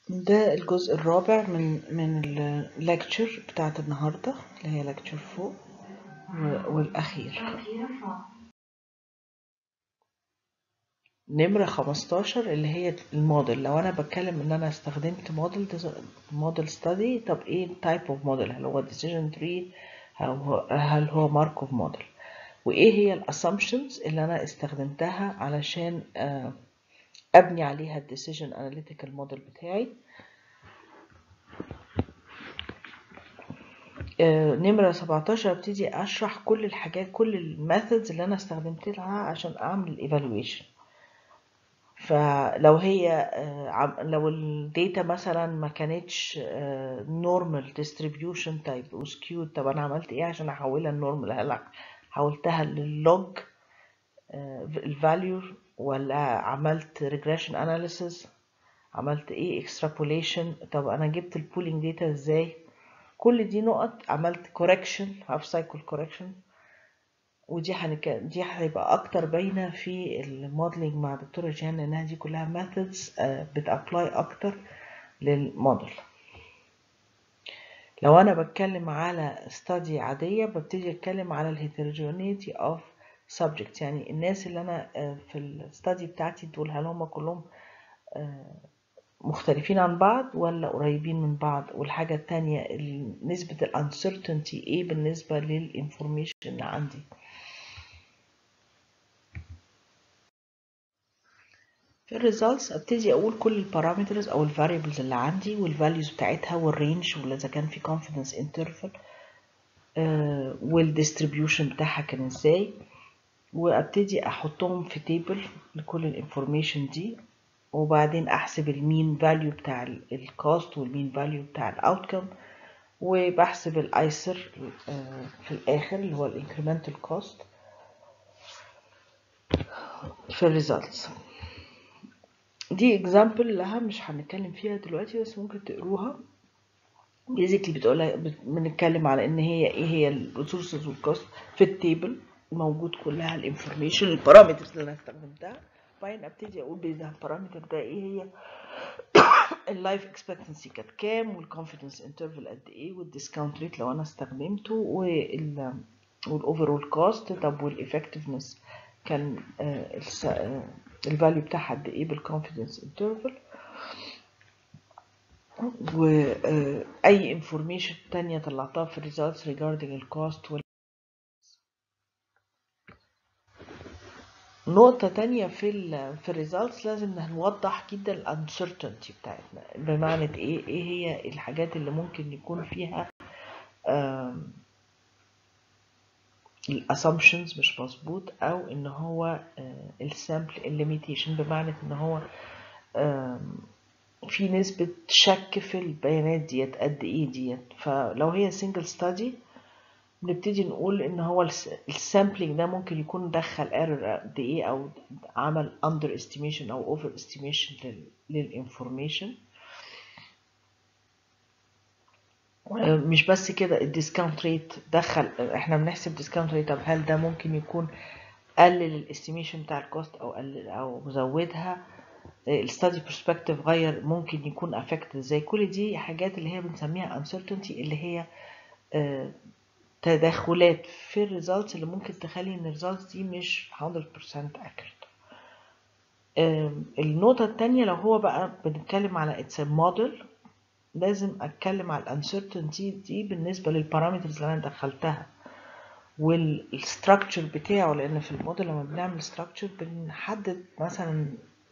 ده الجزء الرابع من من الليكتشر بتاعت النهارده اللي هي ليكتشر فوق والاخير نمرة 15 اللي هي الموديل لو انا بتكلم ان انا استخدمت موديل موديل ستادي طب ايه التايب اوف موديل هل هو ديسيجن تري هل هو ماركوف موديل وايه هي الاسامبشنز اللي انا استخدمتها علشان ابني عليها الديسيجن اناليتيكال موديل بتاعي نمرة 17 ابتدي اشرح كل الحاجات كل الميثودز اللي انا استخدمتها عشان اعمل الايفالويشن فلو هي لو الداتا مثلا ما كانتش نورمال ديستريبيوشن تايب وسكيود طب انا عملت ايه عشان احولها لنورمال هل حولتها لللوج الفاليو ولا عملت ريجريشن اناليسيس عملت ايه اكسترابوليشن طب انا جبت البولينج داتا ازاي كل دي نقط عملت كوركشن هاف سايكل كوركشن ودي هنك... دي هيبقى اكتر باينه في الموديلنج مع دكتوره جيهان لانها دي كلها ميثودز بتابلاي اكتر للموديل لو انا بتكلم على ستادي عاديه ببتدي اتكلم على الهيتروجينيتي اوف subjects يعني الناس اللي انا في الستادي بتاعتي دول هل هم كلهم مختلفين عن بعض ولا قريبين من بعض والحاجة التانية نسبة الانسرتينتي ايه بالنسبة للانفورميشن اللي عندي في الريزلتس ابتدي اقول كل البارامترز او الفاريبلز اللي عندي والفاليوز بتاعتها والرينج ولا اذا كان في confidence interval آه والديستريبيوشن بتاعها كان ازاي وابتدي احطهم في تيبل لكل الانفورميشن دي وبعدين احسب المين فاليو بتاع الكوست والمين فاليو بتاع الاوتكم وبحسب الايسر في الاخر اللي هو الانكريمنتال كوست في الريزلتس دي اكزامبل لها مش هنتكلم فيها دلوقتي بس ممكن تقروها بيزيكلي بتقولها بنتكلم على ان هي ايه هي الريسورسز والكوست في التيبل موجود كلها الانفورميشن البارامترز اللي انا استخدمتها وبعدين ابتدي اقول بإذا البارامتر ده ايه هي اللايف اكسبكتنسي كانت كام والكونفيدنس انترفال قد ايه والديسكاونت ريت لو انا استخدمته وال والاوفرول كوست طب والافكتفنس كان الفاليو بتاعها قد ايه بالكونفيدنس انترفال واي انفورميشن تانية طلعتها في الريزلتس regarding الكوست وال نقطة تانية في ال في الريزلتس لازم نوضح جدا الانسرتينتي بتاعتنا بمعنى ايه ايه هي الحاجات اللي ممكن يكون فيها الاسامبشنز مش مظبوط او ان هو السامبل الليميتيشن بمعنى ان هو في نسبة شك في البيانات ديت قد ايه ديت فلو هي سنجل ستادي بنبتدي نقول ان هو السامبلينج ده ممكن يكون دخل ايرور قد ايه او عمل اندر استيميشن او اوفر استيميشن للانفورميشن مش بس كده الديسكاونت ريت دخل احنا بنحسب ديسكاونت ريت طب هل ده ممكن يكون قلل الاستيميشن بتاع الكوست او قلل او زودها الستادي برسبكتيف غير ممكن يكون افكت ازاي كل دي حاجات اللي هي بنسميها uncertainty اللي هي اه تدخلات في الريزلتس اللي ممكن تخلي ان الريزلتس دي مش 100% accurate النقطة التانية لو هو بقى بنتكلم على it's a model لازم اتكلم على الانسرتينتي دي بالنسبة للبارامترز اللي انا دخلتها والستراكشر بتاعه لان في الموديل لما بنعمل ستراكشر بنحدد مثلا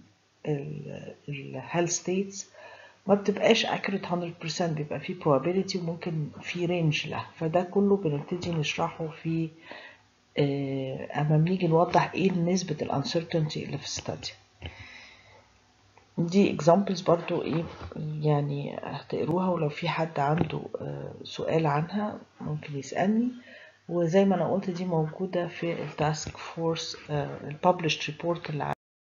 الهيلث ستيتس ما بتبقاش accurate 100% بيبقى فيه probability وممكن في range له فده كله بنبتدي نشرحه في اما بنيجي نوضح ايه نسبة الانسرتينتي اللي في الستادي دي examples برضو ايه يعني هتقروها ولو في حد عنده سؤال عنها ممكن يسألني وزي ما انا قلت دي موجودة في التاسك فورس الببلشد ريبورت اللي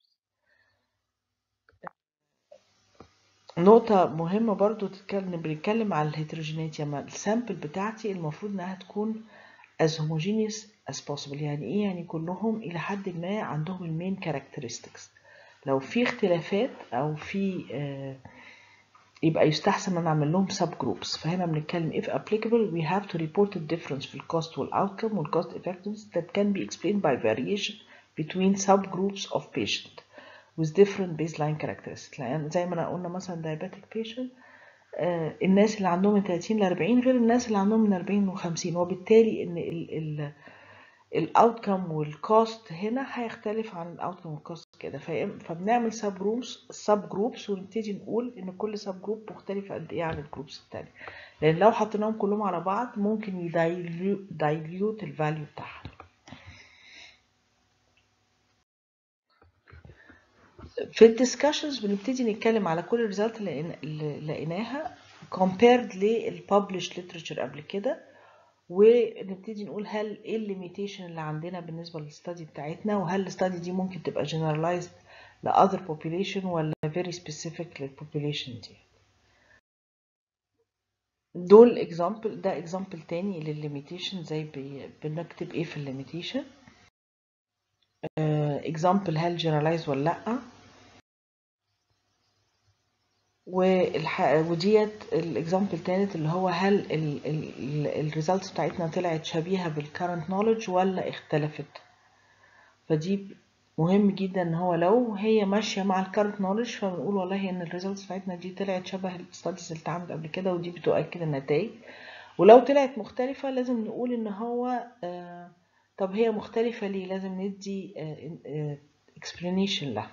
نقطة مهمة برضو تتكلم بنتكلم على الهيتروجينيتي اما السامبل بتاعتي المفروض انها تكون as homogeneous as possible يعني ايه يعني كلهم الى حد ما عندهم المين characteristics لو في اختلافات او في يبقى يستحسن ان نعمل لهم sub groups فهنا بنتكلم if applicable we have to report the difference في الcost والoutcome والcost effectiveness that can be explained by variation between subgroups of patient with different baseline characteristics لان زي ما انا قلنا مثلا diabetic patient آه الناس اللي عندهم من 30 ل 40 غير الناس اللي عندهم من 40 ل 50 وبالتالي ان ال ال الاوتكم والكوست هنا هيختلف عن الاوتكم والكوست كده فبنعمل سب جروبس سب جروبس ونبتدي نقول ان كل سب جروب مختلف قد ايه عن الجروبس التانية لان لو حطيناهم كلهم على بعض ممكن يدايليوت الفاليو بتاعها في الديسكشنز بنبتدي نتكلم على كل الريزلت اللي لقيناها compared للببلش literature قبل كده ونبتدي نقول هل ايه الليميتيشن اللي عندنا بالنسبه للستادي بتاعتنا وهل الستادي دي ممكن تبقى generalized ل other population ولا very specific للpopulation دي دول example ده example تاني للليميتيشن زي بي بنكتب ايه في الليميتيشن uh, example هل generalized ولا لأ والح... وديت الاكزامبل التالت اللي هو هل الريزلتس بتاعتنا طلعت شبيهه بالكرنت نوليدج ولا اختلفت فدي مهم جدا ان هو لو هي ماشيه مع الكرنت نوليدج فبنقول والله ان الريزلتس بتاعتنا دي طلعت شبه الستاديز اللي اتعملت قبل كده ودي بتؤكد النتائج ولو طلعت مختلفه لازم نقول ان هو آه طب هي مختلفه ليه لازم ندي آه آه explanation لها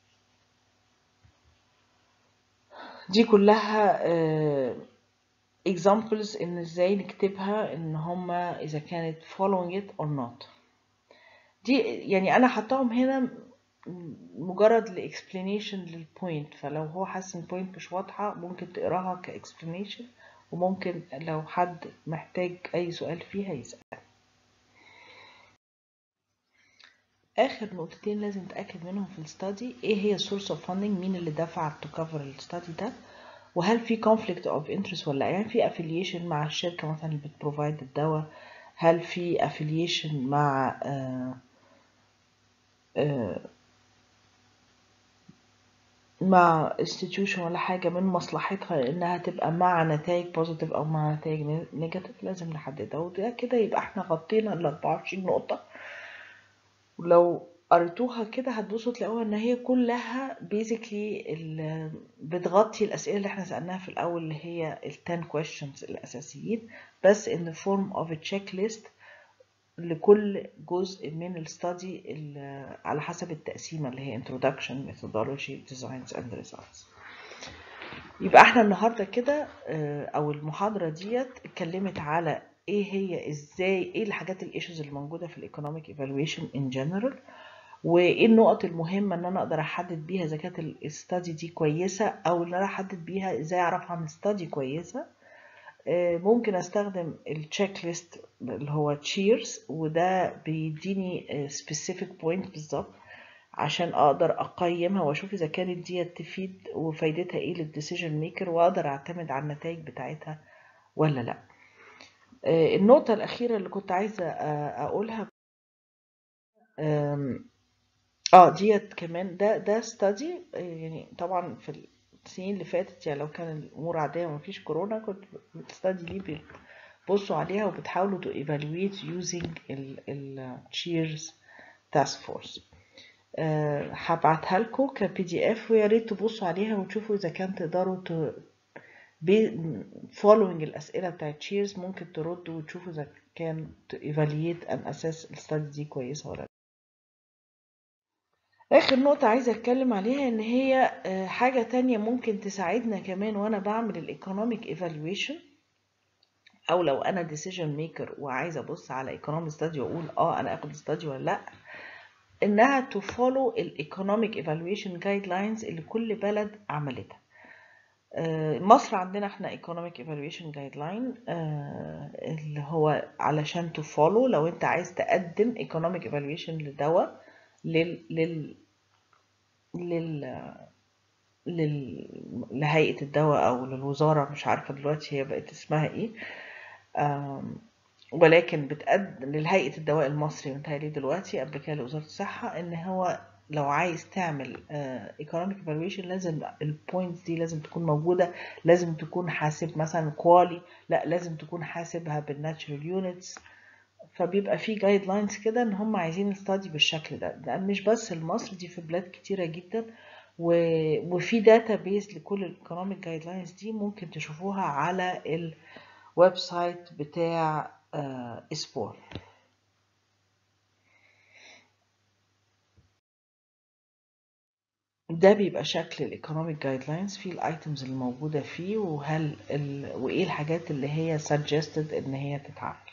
دي كلها uh, examples ان ازاي نكتبها ان هما اذا كانت following it or not دي يعني انا حطاهم هنا مجرد ل explanation للبوينت فلو هو حاسس ان البوينت مش واضحة ممكن تقراها ك explanation وممكن لو حد محتاج اي سؤال فيها يسأل اخر نقطتين لازم نتاكد منهم في الستادي ايه هي السورس اوف فاندنج مين اللي دفع تو كفر الستادي ده وهل في conflict of interest ولا يعني في affiliation مع الشركه مثلا اللي بتبروفايد الدواء هل في affiliation مع آه آه مع institution ولا حاجة من مصلحتها إنها تبقى مع نتائج positive أو مع نتائج negative لازم نحددها وده كده يبقى احنا غطينا ال 24 نقطة ولو قريتوها كده هتبصوا تلاقوها ان هي كلها بيزيكلي بتغطي الاسئله اللي احنا سالناها في الاول اللي هي ال 10 questions الاساسيين بس in the form of a checklist لكل جزء من الستادي على حسب التقسيمه اللي هي introduction methodology designs and results يبقى احنا النهارده كده او المحاضره ديت اتكلمت على ايه هي ازاي ايه الحاجات الايشوز اللي موجوده في الايكونوميك ايفالويشن ان جنرال وايه النقط المهمه ان انا اقدر احدد بيها اذا كانت الاستادي دي كويسه او ان انا احدد بيها ازاي اعرف عن استادي كويسه ممكن استخدم التشيك ليست اللي هو تشيرز وده بيديني سبيسيفيك بوينت بالظبط عشان اقدر اقيمها واشوف اذا كانت دي تفيد وفايدتها ايه للديسيجن ميكر واقدر اعتمد على النتائج بتاعتها ولا لا النقطة الأخيرة اللي كنت عايزة أقولها اه ديت كمان ده ده ستادي يعني طبعا في السنين اللي فاتت يعني لو كان الأمور عادية ومفيش كورونا كنت الستادي دي بتبصوا عليها وبتحاولوا تو evaluate using ال ال cheers task force هبعتها لكم كبي دي اف ويا ريت تبصوا عليها وتشوفوا إذا كان تقدروا following الأسئلة بتاعت تشيرز ممكن تردوا وتشوفوا إذا كان to evaluate and assess الستادي دي كويسة ولا لا آخر نقطة عايزة أتكلم عليها إن هي حاجة تانية ممكن تساعدنا كمان وأنا بعمل الإيكونوميك ايفالويشن أو لو أنا decision maker وعايزة أبص على economic study وأقول آه أنا آخد study ولا لأ إنها to follow الإيكونوميك evaluation guidelines اللي كل بلد عملتها مصر عندنا احنا economic evaluation guideline اللي هو علشان تفولو لو انت عايز تقدم economic evaluation لدواء لل لل لل لل لهيئة الدواء أو للوزارة مش عارفة دلوقتي هي بقت اسمها ايه ولكن بتقدم للهيئة الدواء المصري متهيألي دلوقتي قبل كده لوزارة الصحة إن هو لو عايز تعمل uh, economic evaluation لازم البوينتس دي لازم تكون موجودة لازم تكون حاسب مثلا كوالي لا لازم تكون حاسبها بالناتشرال يونتس فبيبقى في جايد لاينز كده ان هم عايزين الستادي بالشكل ده ده مش بس لمصر دي في بلاد كتيرة جدا و... وفي داتا بيز لكل الايكونوميك جايد لاينز دي ممكن تشوفوها على الويب سايت بتاع اسبور ده بيبقى شكل الايكونوميك جايد لاينز فيه الايتمز اللي موجوده فيه وهل ال... وايه الحاجات اللي هي suggested ان هي تتعمل